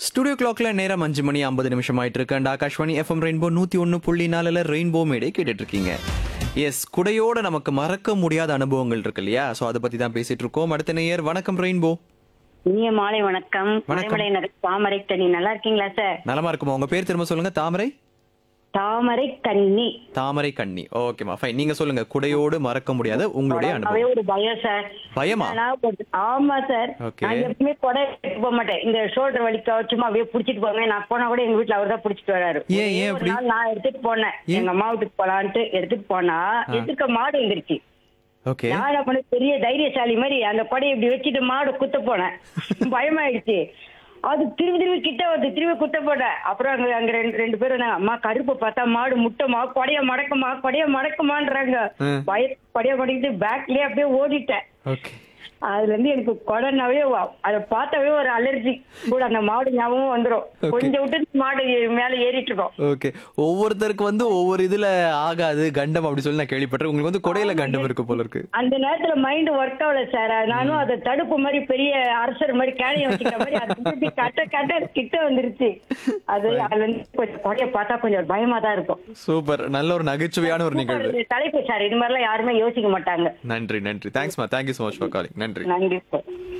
Studio கிளாக்ல நேரம் அஞ்சு மணி ஐம்பது நிமிஷம் ஆயிட்டு இருக்கு அண்ட் ஆகாஷ்வாணி எஃப்எம் ரெயின்போ நூத்தி ஒன்னு புள்ளி நாலுல ரெயின்போ மேடே கேட்டுட்டு இருக்கீங்க எஸ் குடையோட நமக்கு மறக்க முடியாத அனுபவங்கள் இருக்கு இல்லையா சோ அதை பத்தி தான் பேசிட்டு இருக்கோம் அடுத்த நேயர் வணக்கம் ரெயின்போ இனிய மாலை வணக்கம் மலைமலை நகர் தாமரை கண்ணி நல்லா இருக்கீங்களா சார் நலமா இருக்குமா உங்க பேர் திரும்ப சொல்லுங்க தாமரை தாமரை கண்ணி தாமரை கண்ணி ஓகேமா ஃபைன் நீங்க சொல்லுங்க குடையோடு மறக்க முடியாத உங்களுடைய அவே அனுபவம் ஒரு பயம் சார் பயமா நான் கொஞ்சம்- ஆமா சார் Okay. நான் எப்பவுமே கொடை எடுத்துட்டு போக மாட்டேன் இந்த ஷோல்டர் வலிக்க சும்மா அப்படியே புடிச்சிட்டு போவேன் நான் போனா கூட எங்க வீட்டுல அவர் தான் புடிச்சிட்டு வராரு ஏன், ஏன் ஒரே ஒரு அப்படி? நாள் நான் எடுத்துட்டு போனேன் ஏன்? எங்க அம்மா வீட்டுக்கு போலான்ட்டு எடுத்துட்டு போனா எதுக்க மாடு வந்துருச்சு ஓகே நான் என்ன பண்ண பெரிய தைரியசாலி மாதிரி அந்த கொடையை இப்படி வச்சுட்டு மாடு குத்த போனேன் பயமாயிடுச்சு அது திரும்பி திரும்பி கிட்ட வந்து திரும்பி குத்த போட்டேன் அப்புறம் அங்க அங்க ரெண்டு ரெண்டு பேரும் இருந்தாங்க, அம்மா கருப்பு பார்த்தா மாடு முட்டைமா கொடைய மடக்குமா கொடைய மடக்குமான்றாங்க ம். பய கொடைய மடக்கிட்டு பேக்லயே அப்படியே ஓடிட்டேன் ஓகே அதுல இருந்து எனக்கு கொடைனாவே வ- அதை பார்த்தாவே ஒரு அலர்ஜி கூட அந்த மாடு ஞாபகம் வந்துரும் Okay. கொஞ்சம் விட்டு மாடு ஏ- மேல ஏறிட்டு இருக்கோம் ஓகே ஒவ்வொருத்தருக்கு வந்து ஒவ்வொரு இதுல ஆகாது கண்டம் அப்படி சொல்லி நான் கேள்விப்பட்டேன் உங்களுக்கு வந்து கொடையில கண்டம் இருக்கு போல இருக்கு அந்த நேரத்துல மைண்ட் ஒர்க் ஆகல சார் நானும் அதை தடுப்பு மாதிரி பெரிய அரசர் மாதிரி கேணிய வச்சுக்கிற மாதிரி அது வந்து கட்ட கட்ட கிட்ட வந்துருச்சு அது அதுல இருந்து கொஞ்சம் கொடைய பார்த்தா கொஞ்சம் பயமா தான் இருக்கும் சூப்பர் நல்ல ஒரு நகைச்சுவையான ஒரு நிகழ்வு இது தலைப்பு சார் இது மாதிரிலாம் யாருமே யோசிக்க மாட்டாங்க நன்றி நன்றி தேங்க்ஸ்மா thank you so much for calling நன்றி நன்றி சார்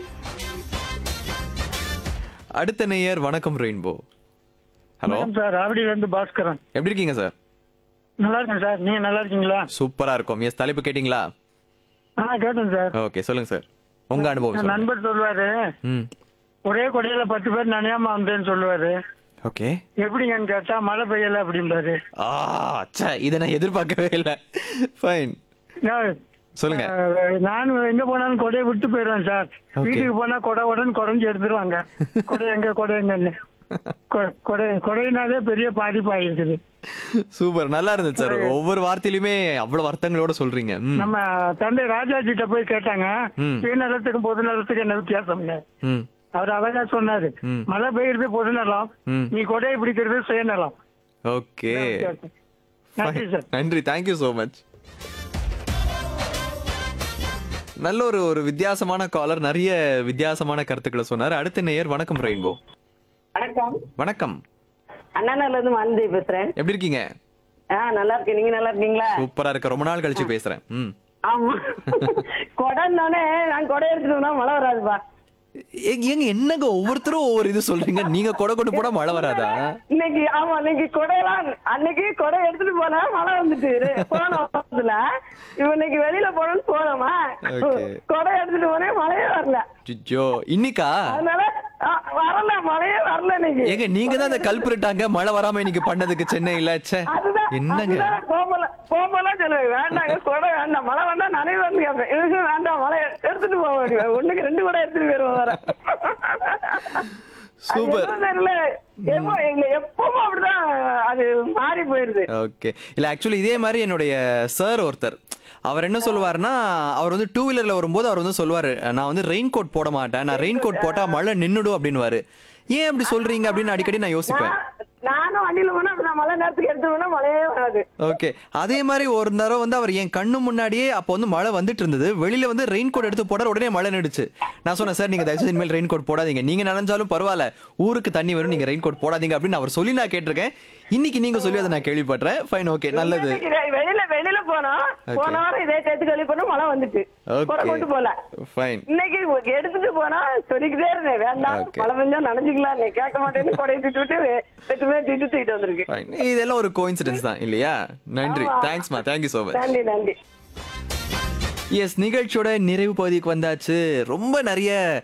அடுத்த நேயர் வணக்கம் ரெயின்போ ஹலோ வணக்கம் சார் ஆவடியில இருந்து பாஸ்கரன் எப்படி இருக்கீங்க சார் நல்லா இருக்கேன் சார் நீங்க நல்லா இருக்கீங்களா சூப்பரா இருக்கும் எஸ் தலைப்பு கேட்டிங்களா ஆ கேட்டேன் சார் ஓகே சொல்லுங்க சார் உங்க அனுபவம் என் சொல்லுங்க நண்பர் சொல்லுவாரு ம் ஒரே கொடையில பத்து பேர் நனையாம வந்தேன்னு சொல்லுவாரு ஓகே எப்படிங்கன்னு கேட்டா மழை பெய்யல அப்படிம்பாரு ஆ அச்சா இதை நான் எதிர்பார்க்கவே இல்லை ஃபைன் நான், சொல்லுங்க அஹ், நான் எங்க போனாலும் கொடையை விட்டு போயிடுவேன் சார் Okay. வீட்டுக்கு போனா கொடை உடனே குறைஞ்சு எடுத்துருவாங்க கொடை எங்க கொடை எங்கன்னு கொ- கொடை கொடையினாலே பெரிய பாதிப்பாயிருக்குது சூப்பர் நல்லா இருந்துச்சு சார் ஒவ்வொரு வார்த்தையிலுமே அவ்வளவு அர்த்தங்களோட சொல்றீங்க ம் நம்ம தந்தை ராஜாஜிட்ட போய் கேட்டாங்க ம். சுயநலத்துக்கும் பொது நலத்துக்கும் என்ன வித்தியாசம் ம் அவர் அழகா சொன்னாரு ம். மழை பெய்யறது பொது நலம் ம். நீ கொடையை பிடிக்கிறது சுயநலம் ஓகே நன்றி சார் நன்றி தேங்க்யூ ஸோ மச் நல்ல ஒரு ஒரு வித்தியாசமான காலர் நிறைய வித்தியாசமான கருத்துக்களை சொன்னார் அடுத்த நேயர் வணக்கம் ரெயின்போ வணக்கம் வணக்கம் அண்ணாநகர்ல இருந்து மாலதி பேசுறேன் எப்படி இருக்கீங்க ஆ நல்லா இருக்கேன் நீங்க நல்லா இருக்கீங்களா சூப்பரா இருக்க ரொம்ப நாள் கழிச்சு பேசுறேன் ம் ஆமா கொடைன்னானே நான் கொடை எடுத்துட்டோம்னா மழை வராதுப்பா ஏங்க ஏங்க என்னங்க ஒவ்வொருத்தரும் ஒவ்வொரு இது சொல்றீங்க நீங்க கொடை கொண்டு போனா மழை வராதா இன்னைக்கு ஆமா இன்னைக்கு கொடையெல்லாம் அன்னைக்கு கொடை எடுத்துட்டு போனா மழை வந்துட்டு போன வாரத்துல இவன் இன்னைக்கு வெளியில போனோம்னு போனோமா Okay. கொடை எடுத்துட்டு போனேன் மழையே வரல ஜிஜோ இன்னைக்கா அதனால ஆ, வரல மழையே வரல இன்னைக்கு ஏங்க நீங்க தான் அந்த கல்பிரிட்டாங்க மழை வராம இன்னைக்கு பண்ணதுக்கு சென்னையில ச்சே அதுதான் என்னங்க அதுதான் போகல போகலாம் சொல்லுவேன் வேண்டாங்க கொடை வேண்டாம் மழை வந்தா நனைவான்னு கேட்பேன் இதுக்கு வேண்டாம் மழை எடுத்துட்டு போக வேண்டிய ஒண்ணுக்கு ரெண்டு கூட எடுத்துட்டு போயிருவோம் வர சூப்பர் எப்பவும் அப்படிதான் அது மாறி போயிருது ஓகே இல்ல ஆக்சுவலி இதே மாதிரி என்னுடைய சார் ஒருத்தர் அவர் என்ன சொல்லுவாருன்னா அவர் வந்து டூ வீலர்ல வரும்போது அவர் வந்து சொல்லுவாரு நான் வந்து ரெயின் கோட் போட மாட்டேன் நான் ரெயின் கோட் போட்டா மழை நின்னுடும் அப்படின்னுவாரு ஏன் அப்படி சொல்றீங்க அப்படின்னு அடிக்கடி நான் யோசிப்பேன் நானும் வண்டியில போனா அப்படி நான் மழை நேரத்துக்கு எடுத்து போனா மழையே வராது ஓகே அதே மாதிரி ஒரு தடவை வந்து அவர் என் கண்ணு முன்னாடியே அப்போ வந்து மழை வந்துட்டு இருந்தது வெளியில வந்து ரெயின் கோட் எடுத்து போட உடனே மழை நின்றுச்சு நான் சொன்னேன் சார் நீங்க தயவுசெய்து இனிமேல் ரெயின் கோட் போடாதீங்க நீங்க நனைஞ்சாலும் பரவாயில்ல ஊருக்கு தண்ணி வரும் நீங்க ரெயின் கோட் போடாதீங்க அப்படின்னு அவர் சொல்லி நான் கேட்டிருக்கேன் இன்னைக்கு நீங்க சொல்லி அதை நான் கேள்விப்பட்டேன் ஃபைன் ஓகே நல்லது இன்னைக்கு வெ- வெளியில வெளியில போனா Okay. போன வாரம் இதே சேர்த்து கழிவு பண்ண மழை வந்துட்டு கொடை ஓகே கொண்டு போல ஃபைன் இன்னைக்கு எடுத்துட்டு போனா சொல்லிக்கிட்டே இருந்தேன் வேண்டாம் Okay. மழை பெஞ்சா நனைஞ்சுக்கலாம் நீ கேட்க மாட்டேன்னு கொடையை திட்டு விட்டு வெட்டு பேர் திட்டு தூக்கிட்டு வந்திருக்கு ஃபைன் இதெல்லாம் ஒரு கோயின்சிடன்ஸ் தான் இல்லையா நன்றி தேங்க்ஸ்மா தேங்க்யூ ஸோ மச் நன்றி நன்றி எஸ் நிகழ்ச்சியோட நிறைவு பகுதிக்கு வந்தாச்சு ரொம்ப நிறைய